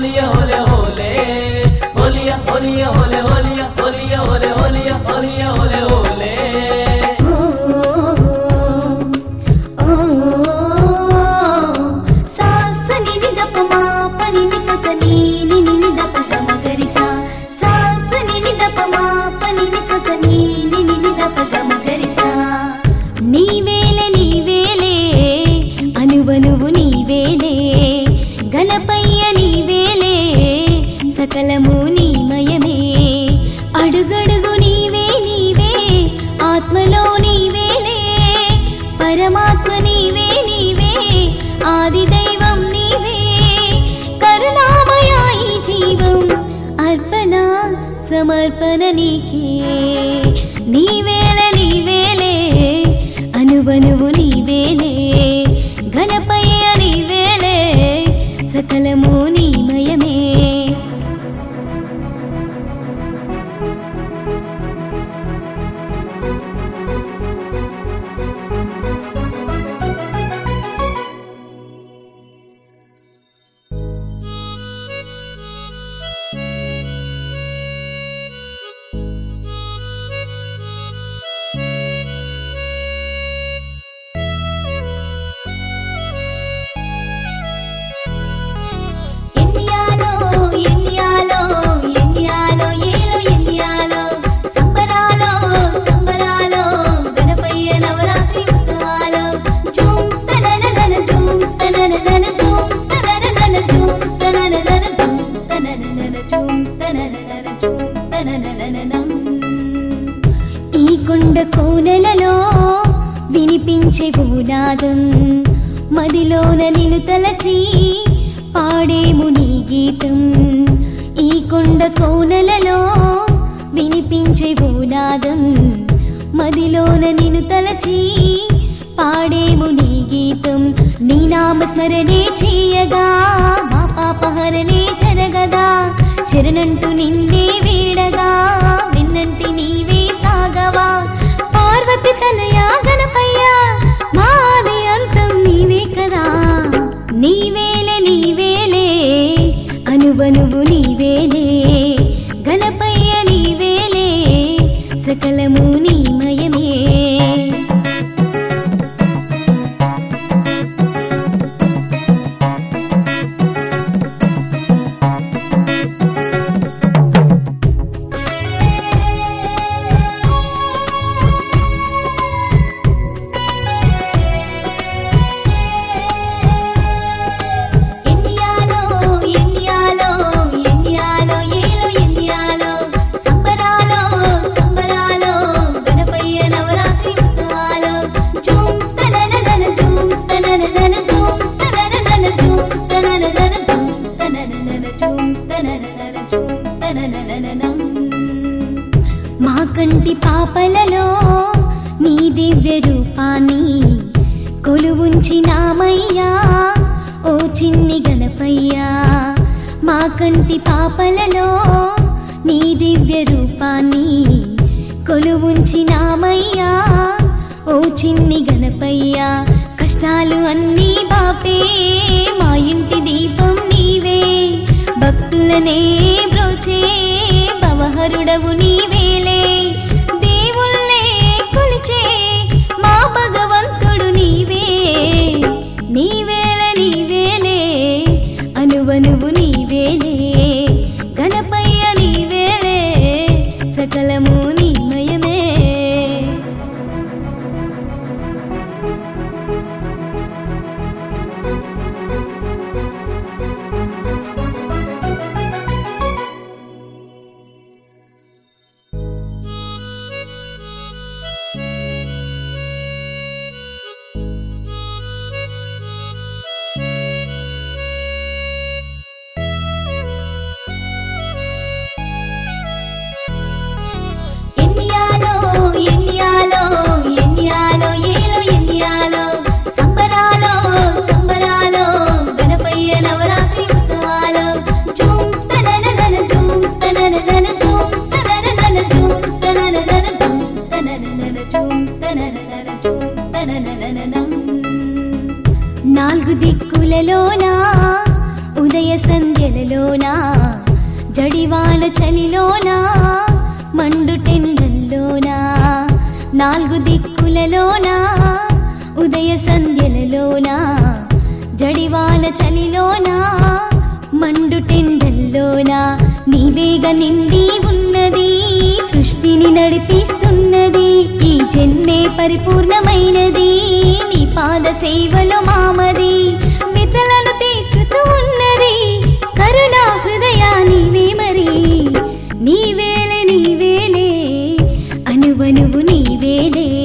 హోలియా హోలే హోలే హోలియా హోలియా హోలే హోలియా హోలియా హోలే హోలియా హోలియా హోలే హోలే ఓ సా స ని ని ద ప మా ప ని ని స స ని ని ని ని ద ప గ మ గ రి సా సా స ని ని ద ప మా ప ని ని స స ని ని ని ని ద ప గ మ గ రి సా నీవేలే నీవేలే అనువనువు నీవేలే గణపయ్య నీవేలే సకలము నీమయమే అడుగడుగు నీవే నీవే ఆత్మలో నీవేలే పరమాత్మ నీవే నీవే ఆది దైవం నీవే కరుణామయ ఈ జీవం అర్పణ సమర్పణ నీకే నీవేల నీవేలే అనువనువు నీవేలే ఘనపయ్య నీవేలే సకలము నీమయమే ఎన్నియాలో ఎన్నియాలో ఎన్నియాలో ఏలో ఎన్నియాలో సంబరాలో సంబరాలో గణపయ్య నవరాత్రి ఉత్సవాలో జూమ్ తనననన జూమ్ తనననన జూమ్ తనననన జూమ్ తనననన జూమ్ తనననన జూమ్ తనననన జూమ్ తననననం ఈ కొండ కోనెలలో వినిపించే భూనాదం మదిలోన నిన్ను తలచి పాడేము నీ గీతం ఈ కొండ కోనెలలో వినిపించే భూనాదం మదిలోన నిన్ను తలచి పాడేము నీ గీతం నీ నామస్మరణే చేయగా మా పాపహరణే జరగదా శరణంటూ నిన్నే వీడగా విన్నంటి నీవే సాగవా పార్వతి తనయా గణపయ్య మాది అంతం నీవే కదా నీవేలే నీవేలే అనువనువు నీవేలే గణపయ్య నీవేలే సకలము నీమయమే ఎన్నియాలో ఎన్నియాలో ఎన్నియాలో ఏలో ఎన్నియాలో సంబరాలో సంబరాలో గణపయ్య నవరాత్రి ఉత్సవాలో జూమ్ తనననన జూమ్ తనననన జూమ్ తనననన జూమ్ తనననన జూమ్ తనననన జూమ్ తనననన జూమ్ తననననం మా కంటి పాపలలో నీ దివ్య రూపాన్ని కొలువుంచినామయ్యా ఓ చిన్ని గణపయ్యా మా కంటి పాపలలో నీ దివ్య రూపాన్ని కొలువుంచినామయ్యా ఓ చిన్ని గణపయ్యా కష్టాలు అన్నీ బాపే మా ఇంటి దీపం నీవే భక్తులనే బ్రోచే భవహరుడవు నీవేలే దేవుళ్ళే కొలిచే మా భగవంతుడు నీవే నీవేల నీవేలే అనువనువు నీవేలే గణపయ్య నీవేలే సకలము నీమయమే చలిలోనా మండు టెండల్లోనా నాలుగు దిక్కులలోనా ఉదయ సంధ్యలలోనా జడివాన చలిలోనా మండు టెండల్లోనా నీవేగ నిండి ఉన్నది సృష్టిని నడిపిస్తున్నది ఈ జన్మే పరిపూర్ణమైనది నీ పాద సేవలో మామది మితలను తీర్చుతూ ఉన్నది కరుణా హృదయా నీవే మరి నీవేలే నీవేలే అనువనువు నీవేలే